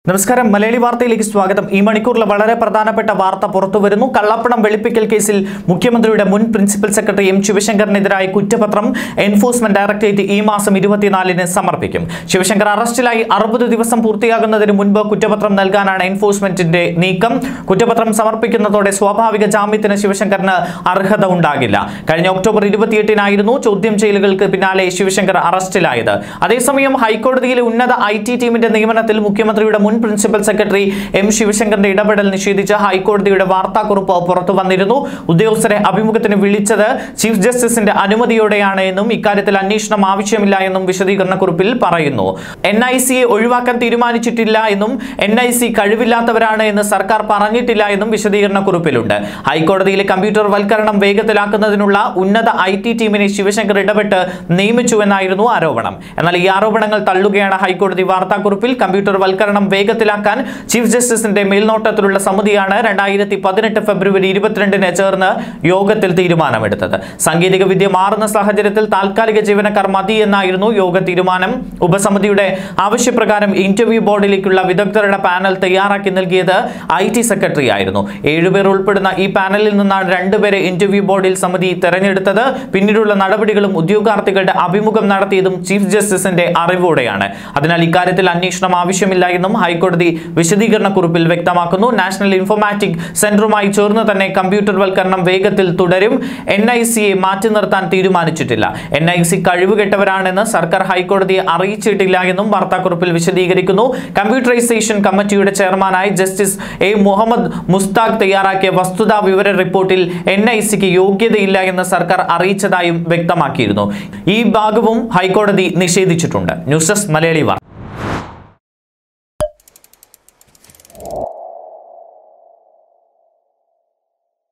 നമസ്കാരം മലയാളി വാർത്തയിലേക്ക് സ്വാഗതം ഈ മണിക്കൂറിൽ വളരെ പ്രധാനപ്പെട്ട വാർത്ത പുറത്തുവരുന്നു കള്ളപ്പണം വെളുപ്പിക്കൽ കേസിൽ മുഖ്യമന്ത്രിയുടെ മുൻ പ്രിൻസിപ്പൽ സെക്രട്ടറി എം ശിവശങ്കറിനെതിരായ കുറ്റപത്രം എൻഫോഴ്സ്മെന്റ് ഡയറക്ടറേറ്റ് ഈ മാസം ഇരുപത്തിനാലിന് സമർപ്പിക്കും ശിവശങ്കർ അറസ്റ്റിലായി അറുപത് ദിവസം പൂർത്തിയാകുന്നതിന് മുൻപ് കുറ്റപത്രം നൽകാനാണ് എൻഫോഴ്സ്മെന്റിന്റെ നീക്കം കുറ്റപത്രം സമർപ്പിക്കുന്നതോടെ സ്വാഭാവിക ജാമ്യത്തിന് ശിവശങ്കറിന് അർഹത ഉണ്ടാകില്ല കഴിഞ്ഞ ഒക്ടോബർ ഇരുപത്തിയെട്ടിനായിരുന്നു ചോദ്യം ചെയ്യലുകൾക്ക് പിന്നാലെ ശിവശങ്കർ അറസ്റ്റിലായത് അതേസമയം ഹൈക്കോടതിയിലെ ഉന്നത ഐ ടി ടീമിന്റെ നിയമനത്തിൽ മുഖ്യമന്ത്രിയുടെ മുൻ പ്രിൻസിപ്പൽ സെക്രട്ടറി എം ശിവശങ്കറിന്റെ ഇടപെടൽ നിഷേധിച്ച് ഹൈക്കോടതിയുടെ വാർത്താക്കുറിപ്പ് പുറത്തു വന്നിരുന്നു ഉദ്യോഗസ്ഥരെ അഭിമുഖത്തിന് വിളിച്ചത് ചീഫ് ജസ്റ്റിസിന്റെ അനുമതിയോടെയാണ് എന്നും ഇക്കാര്യത്തിൽ അന്വേഷണം ആവശ്യമില്ല എന്നും വിശദീകരണക്കുറിപ്പിൽ പറയുന്നു എൻ ഐ സിയെ ഒഴിവാക്കാൻ തീരുമാനിച്ചിട്ടില്ല എന്നും എൻ ഐ സി കഴിവില്ലാത്തവരാണ് എന്ന് സർക്കാർ പറഞ്ഞിട്ടില്ല എന്നും വിശദീകരണക്കുറിപ്പിലുണ്ട് ഹൈക്കോടതിയിലെ കമ്പ്യൂട്ടർ വൽക്കരണം വേഗത്തിലാക്കുന്നതിനുള്ള ഉന്നത ഐ ടി ടീമിനെ ശിവശങ്കർ ഇടപെട്ട് നിയമിച്ചുവെന്നായിരുന്നു ആരോപണം എന്നാൽ ഈ ആരോപണങ്ങൾ തള്ളുകയാണ് ഹൈക്കോടതി വാർത്താക്കുറിപ്പിൽ കമ്പ്യൂട്ടർ വൽക്കരണം വേഗത്തിലാക്കാൻ ചീഫ് ജസ്റ്റിസിന്റെ മേൽനോട്ടത്തിലുള്ള സമിതിയാണ് രണ്ടായിരത്തി പതിനെട്ട് ഫെബ്രുവരി ഇരുപത്തിരണ്ടിന് ചേർന്ന് യോഗത്തിൽ തീരുമാനമെടുത്തത് സാങ്കേതിക വിദ്യ മാറുന്ന സാഹചര്യത്തിൽ താൽക്കാലിക ജീവനക്കാർ മതി എന്നായിരുന്നു യോഗ തീരുമാനം ഉപസമിതിയുടെ ആവശ്യപ്രകാരം ഇന്റർവ്യൂ ബോർഡിലേക്കുള്ള വിദഗ്ധരുടെ പാനൽ തയ്യാറാക്കി നൽകിയത് ഐ ടി സെക്രട്ടറി ആയിരുന്നു ഏഴുപേർ ഉൾപ്പെടുന്ന ഈ പാനലിൽ നിന്നാണ് രണ്ടുപേരെ ഇന്റർവ്യൂ ബോർഡിൽ സമിതി തെരഞ്ഞെടുത്തത് പിന്നീടുള്ള നടപടികളും ഉദ്യോഗാർത്ഥികളുടെ അഭിമുഖം നടത്തിയതും ചീഫ് ജസ്റ്റിസിന്റെ അറിവോടെയാണ് അതിനാൽ ഇക്കാര്യത്തിൽ അന്വേഷണം ആവശ്യമില്ല എന്നും ഹൈക്കോടതി വിശദീകരണക്കുറിപ്പിൽ വ്യക്തമാക്കുന്നു നാഷണൽ ഇൻഫോർമാറ്റിക് സെന്ററുമായി ചേർന്ന് തന്നെ കമ്പ്യൂട്ടർ വൽക്കരണം വേഗത്തിൽ തുടരും എൻ ഐ സിയെ മാറ്റി നിർത്താൻ തീരുമാനിച്ചിട്ടില്ല എൻ ഐ സി കഴിവുകെട്ടവരാണെന്ന് സർക്കാർ ഹൈക്കോടതിയെ അറിയിച്ചിട്ടില്ല എന്നും വാർത്താക്കുറിപ്പിൽ വിശദീകരിക്കുന്നു കമ്പ്യൂട്ടറൈസേഷൻ കമ്മിറ്റിയുടെ ചെയർമാനായി ജസ്റ്റിസ് എ മുഹമ്മദ് മുസ്താഖ് തയ്യാറാക്കിയ വസ്തുതാ വിവര റിപ്പോർട്ടിൽ എൻ ഐ സിക്ക് യോഗ്യതയില്ല എന്ന് സർക്കാർ അറിയിച്ചതായും വ്യക്തമാക്കിയിരുന്നു ഈ ഭാഗവും ഹൈക്കോടതി നിഷേധിച്ചിട്ടുണ്ട് ന്യൂസ് ഡെസ്ക് മലയാളി വാർത്ത